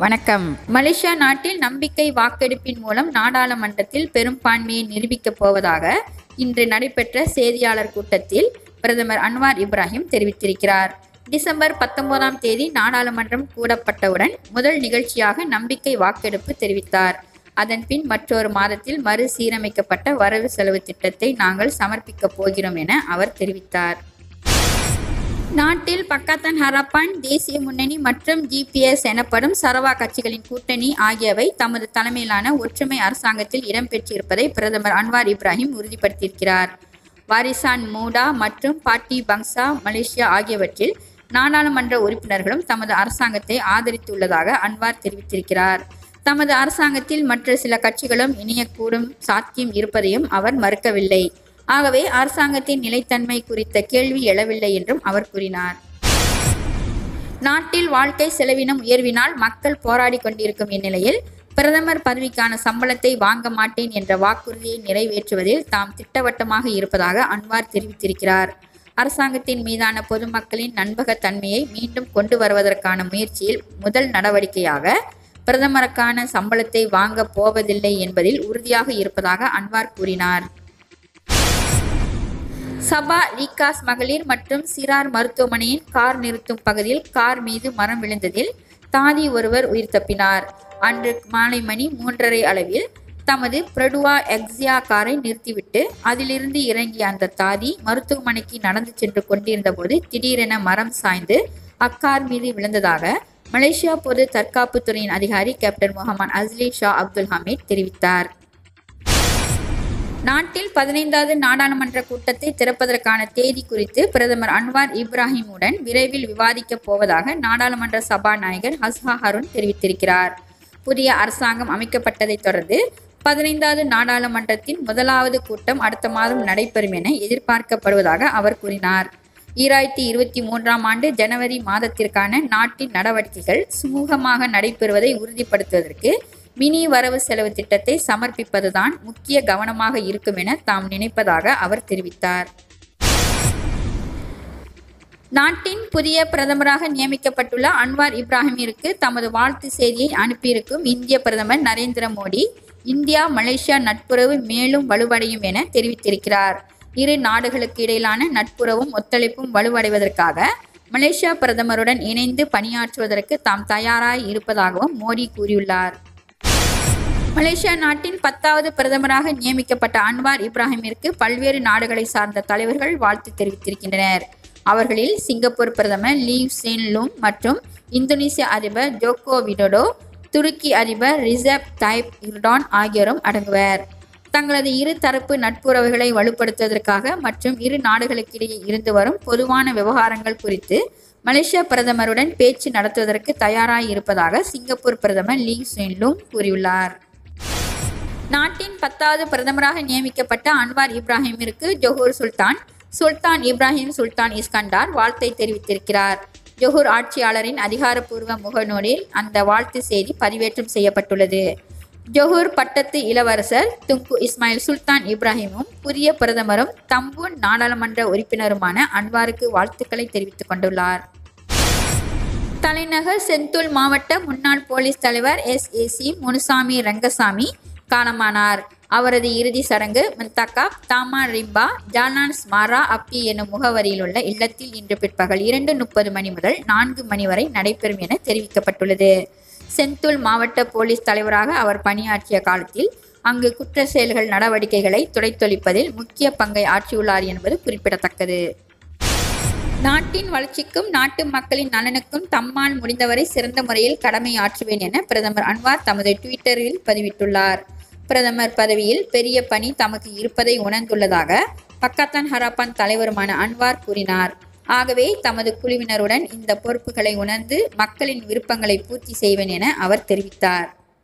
வணக்கம் மலேசியா நாட்டில் நம்பிக்கை வாக்கெடுப்பின் மூலம் நாடாளுமன்றத்தில் பெரும்பான்மையை நிரூபிக்கப் போவதாக இன்று நடைபெற்ற செய்தியாளர் கூட்டத்தில் பிரதமர் அன்வார் இப்ராஹிம் தெரிவித்திருக்கிறார் டிசம்பர் பத்தொன்பதாம் தேதி நாடாளுமன்றம் கூடப்பட்டவுடன் முதல் நிகழ்ச்சியாக நம்பிக்கை வாக்கெடுப்பு தெரிவித்தார் அதன்பின் மற்றொரு மாதத்தில் மறுசீரமைக்கப்பட்ட வரவு செலவு திட்டத்தை நாங்கள் சமர்ப்பிக்கப் போகிறோம் என அவர் தெரிவித்தார் நாட்டில் பக்காத்தன் ஹரப்பான் தேசிய முன்னணி மற்றும் ஜிபிஎஸ் எனப்படும் சரவா கட்சிகளின் கூட்டணி ஆகியவை தமது தலைமையிலான ஒற்றுமை அரசாங்கத்தில் இடம்பெற்றிருப்பதை பிரதமர் அன்வார் இப்ராஹிம் உறுதிப்படுத்தியிருக்கிறார் வாரிசான் மூடா மற்றும் பாட்டி பங்சா மலேசியா ஆகியவற்றில் நாடாளுமன்ற உறுப்பினர்களும் தமது அரசாங்கத்தை ஆதரித்துள்ளதாக அன்வார் தெரிவித்திருக்கிறார் தமது அரசாங்கத்தில் மற்ற சில கட்சிகளும் இணையக்கூடும் சாத்தியம் இருப்பதையும் அவர் மறுக்கவில்லை ஆகவே அரசாங்கத்தின் நிலைத்தன்மை குறித்த கேள்வி எழவில்லை என்றும் அவர் கூறினார் நாட்டில் வாழ்க்கை செலவினம் உயர்வினால் மக்கள் போராடி கொண்டிருக்கும் இந்நிலையில் பிரதமர் பதவிக்கான சம்பளத்தை வாங்க மாட்டேன் என்ற வாக்குறுதியை நிறைவேற்றுவதில் தாம் திட்டவட்டமாக இருப்பதாக அன்வார் தெரிவித்திருக்கிறார் அரசாங்கத்தின் மீதான பொதுமக்களின் நண்பகத்தன்மையை மீண்டும் கொண்டு வருவதற்கான முயற்சியில் முதல் நடவடிக்கையாக பிரதமருக்கான சம்பளத்தை வாங்க போவதில்லை என்பதில் உறுதியாக இருப்பதாக அன்வார் கூறினார் சபா லீகாஸ் மகளிர் மற்றும் சிறார் மருத்துவமனையின் கார் நிறுத்தும் பகுதியில் கார் மீது மரம் விழுந்ததில் தாதி ஒருவர் உயிர் தப்பினார் அன்று மாலை மணி மூன்றரை அளவில் தமது பிரடுவா எக்ஸியா காரை நிறுத்திவிட்டு அதிலிருந்து இறங்கிய அந்த தாதி மருத்துவமனைக்கு நடந்து சென்று கொண்டிருந்தபோது திடீரென மரம் சாய்ந்து அக்கார் மீது விழுந்ததாக மலேசியா பொது தற்காப்புத்துறையின் அதிகாரி captain Mohamed Azli Shah Abdul Hamid தெரிவித்தார் நாட்டில் பதினைந்தாவது நாடாளுமன்ற கூட்டத்தை திறப்பதற்கான தேதி குறித்து பிரதமர் அன்வார் இப்ராஹிமுடன் விரைவில் விவாதிக்கப் போவதாக நாடாளுமன்ற சபாநாயகர் ஹஸ்ஹா ஹருண் தெரிவித்திருக்கிறார் புதிய அரசாங்கம் அமைக்கப்பட்டதைத் தொடர்ந்து பதினைந்தாவது நாடாளுமன்றத்தின் முதலாவது கூட்டம் அடுத்த மாதம் நடைபெறும் என எதிர்பார்க்கப்படுவதாக அவர் கூறினார் ஈராயிரத்தி இருபத்தி மூன்றாம் ஆண்டு ஜனவரி மாதத்திற்கான நாட்டின் நடவடிக்கைகள் சுமூகமாக நடைபெறுவதை உறுதிப்படுத்துவதற்கு மினி வரவு செலவு திட்டத்தை சமர்ப்பிப்பதுதான் முக்கிய கவனமாக இருக்கும் என தாம் நினைப்பதாக அவர் தெரிவித்தார் நாட்டின் புதிய பிரதமராக நியமிக்கப்பட்டுள்ள அன்வார் இப்ராஹிமிற்கு தமது வாழ்த்து செய்தியை அனுப்பியிருக்கும் இந்திய பிரதமர் நரேந்திர மோடி இந்தியா மலேசியா நட்புறவு மேலும் வலுவடையும் என தெரிவித்திருக்கிறார் இரு நாடுகளுக்கு இடையிலான நட்புறவும் ஒத்துழைப்பும் வலுவடைவதற்காக மலேசியா பிரதமருடன் இணைந்து பணியாற்றுவதற்கு தாம் தயாராய் இருப்பதாகவும் மோடி கூறியுள்ளார் மலேசியா நாட்டின் பத்தாவது பிரதமராக நியமிக்கப்பட்ட அன்வார் இப்ராஹிமிற்கு பல்வேறு நாடுகளை சார்ந்த தலைவர்கள் வாழ்த்து தெரிவித்திருக்கின்றனர் அவர்களில் சிங்கப்பூர் பிரதமர் லீவ் சென் லுங் மற்றும் இந்தோனேசிய அதிபர் ஜோகோ விடோடோ துருக்கி அதிபர் ரிசப் தைப் இர்டான் ஆகியோரும் அடங்குவர் தங்களது இரு தரப்பு நட்புறவுகளை வலுப்படுத்துவதற்காக மற்றும் இரு நாடுகளுக்கிடையே இருந்து வரும் பொதுவான விவகாரங்கள் குறித்து மலேசிய பிரதமருடன் பேச்சு நடத்துவதற்கு தயாராக இருப்பதாக சிங்கப்பூர் பிரதமர் லீ சென்லுங் கூறியுள்ளார் நாட்டின் பத்தாவது பிரதமராக நியமிக்கப்பட்ட அன்வார் இப்ராஹிமிற்கு Johor Sultan Sultan Ibrahim Sultan Iskandar வாழ்த்தை தெரிவித்திருக்கிறார் ஜொஹூர் ஆட்சியாளரின் அதிகாரப்பூர்வ முகநூலில் அந்த வாழ்த்து செய்தி பதிவேற்றம் செய்யப்பட்டுள்ளது ஜொஹூர் பட்டத்து இளவரசர் துங்கு இஸ்மாயில் சுல்தான் இப்ராஹிமும் புதிய பிரதமரும் தம்பூன் நாடாளுமன்ற உறுப்பினருமான அன்வாருக்கு வாழ்த்துக்களை தெரிவித்துக் கொண்டுள்ளார் தலைநகர் செந்தூல் மாவட்ட முன்னாள் போலீஸ் தலைவர் S A C Munusamy Rangasamy காலமானார் அவரது இறுதி சடங்கு மந்தக்காப் தாமா ரிம்பா ஜாலான் ஸ்மாரா அப்பி எனும் முகவரியில் உள்ள இல்லத்தில் இன்று பிற்பகல் இரண்டு முப்பது மணி முதல் நான்கு மணி வரை நடைபெறும் என தெரிவிக்கப்பட்டுள்ளது செந்தூல் மாவட்ட போலீஸ் தலைவராக அவர் பணியாற்றிய காலத்தில் அங்கு குற்ற செயல்கள் நடவடிக்கைகளை துடைத்தொழிப்பதில் முக்கிய பங்கை ஆற்றியுள்ளார் என்பது குறிப்பிடத்தக்கது நாட்டின் வளர்ச்சிக்கும் நாட்டு மக்களின் நலனுக்கும் தம்மால் முடிந்தவரை சிறந்த முறையில் கடமை ஆற்றுவேன் என பிரதமர் அன்வார் தமது ட்விட்டரில் பதிவிட்டுள்ளார் பிரதமர் பதவியில் பெரிய பணி தமக்கு இருப்பதை உணர்ந்துள்ளதாக பக்காத்தான் ஹராப்பான் தலைவருமான அன்வார் கூறினார் ஆகவே தமது குழுவினருடன் இந்த பொறுப்புகளை உணர்ந்து மக்களின் விருப்பங்களை பூர்த்தி செய்வேன் என அவர் தெரிவித்தார்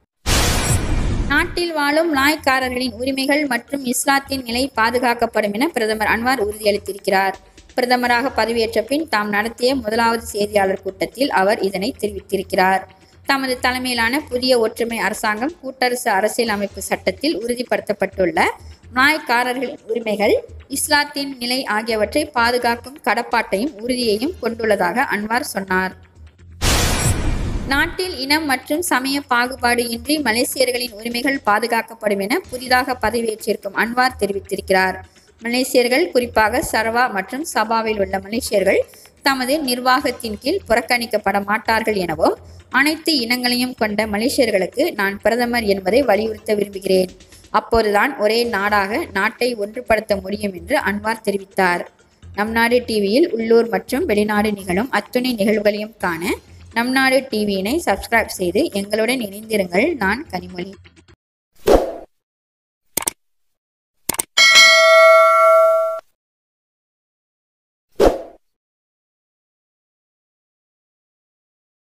நாட்டில் வாழும் லாய்க்காரர்களின் உரிமைகள் மற்றும் இஸ்லாத்தின் நிலை பாதுகாக்கப்படும் என பிரதமர் அன்வார் உறுதியளித்திருக்கிறார் பிரதமராக பதவியேற்ற பின் தாம் நடத்திய முதலாவது செய்தியாளர் கூட்டத்தில் அவர் இதனை தெரிவித்திருக்கிறார் தமது தலைமையிலான புதிய ஒற்றுமை அரசாங்கம் கூட்டரசு அரசியல் அமைப்பு சட்டத்தில் உறுதிப்படுத்தப்பட்டுள்ள நாய்க்காரர்களின் உரிமைகள் இஸ்லாத்தின் நிலை ஆகியவற்றை பாதுகாக்கும் கடப்பாட்டையும் உறுதியையும் கொண்டுள்ளதாக அன்வார் சொன்னார் நாட்டில் இனம் மற்றும் சமய பாகுபாடு இன்றி மலேசியர்களின் உரிமைகள் பாதுகாக்கப்படும் என புதிதாக பதவியேற்றிருக்கும் அன்வார் தெரிவித்திருக்கிறார் மலேசியர்கள் குறிப்பாக சரவா மற்றும் சபாவில் உள்ள மலேசியர்கள் தமது நிர்வாகத்தின் கீழ் புறக்கணிக்கப்பட மாட்டார்கள் எனவும் அனைத்து இனங்களையும் கொண்ட மலேசியர்களுக்கு நான் பிரதமர் என்பதை வலியுறுத்த விரும்புகிறேன் அப்போதுதான் ஒரே நாடாக நாட்டை ஒன்றுபடுத்த முடியும் என்று அன்வார் தெரிவித்தார் நம் நாடு டிவியில் உள்ளூர் மற்றும் வெளிநாடு நிகழும் அத்துணை நிகழ்வுகளையும் காண நம் நாடு டிவியினை சப்ஸ்கிரைப் செய்து எங்களுடன் இணைந்திருங்கள் நான் கனிமொழி